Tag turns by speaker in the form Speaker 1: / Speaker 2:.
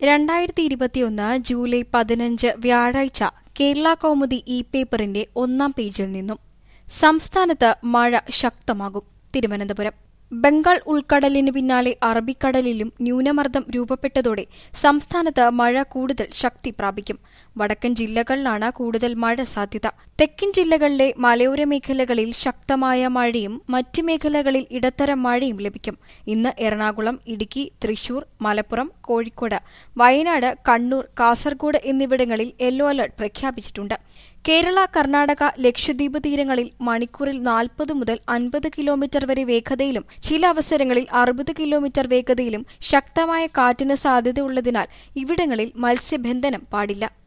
Speaker 1: രണ്ടായിരത്തി ഇരുപത്തിയൊന്ന് ജൂലൈ പതിനഞ്ച് വ്യാഴാഴ്ച കേരള കൗമുദി ഇ പേപ്പറിന്റെ ഒന്നാം പേജിൽ നിന്നും സംസ്ഥാനത്ത് മഴ ശക്തമാകും തിരുവനന്തപുരം ബംഗാൾ ഉൾക്കടലിന് പിന്നാലെ അറബിക്കടലിലും ന്യൂനമർദ്ദം രൂപപ്പെട്ടതോടെ സംസ്ഥാനത്ത് മഴ കൂടുതൽ ശക്തി പ്രാപിക്കും വടക്കൻ ജില്ലകളിലാണ് കൂടുതൽ മഴ സാധ്യത തെക്കൻ ജില്ലകളിലെ മലയോര മേഖലകളിൽ ശക്തമായ മഴയും മറ്റ് മേഖലകളിൽ ഇടത്തരം മഴയും ലഭിക്കും ഇന്ന് എറണാകുളം ഇടുക്കി തൃശൂർ മലപ്പുറം കോഴിക്കോട് വയനാട് കണ്ണൂർ കാസർഗോഡ് എന്നിവിടങ്ങളിൽ യെല്ലോ അലർട്ട് പ്രഖ്യാപിച്ചിട്ടുണ്ട് കേരള കർണാടക ലക്ഷദ്വീപ് തീരങ്ങളിൽ മണിക്കൂറിൽ നാൽപ്പത് മുതൽ അൻപത് കിലോമീറ്റർ വരെ വേഗതയിലും ചില അവസരങ്ങളിൽ അറുപത് കിലോമീറ്റർ വേഗതയിലും ശക്തമായ കാറ്റിന് സാധ്യതയുള്ളതിനാൽ ഇവിടങ്ങളിൽ മത്സ്യബന്ധനം പാടില്ല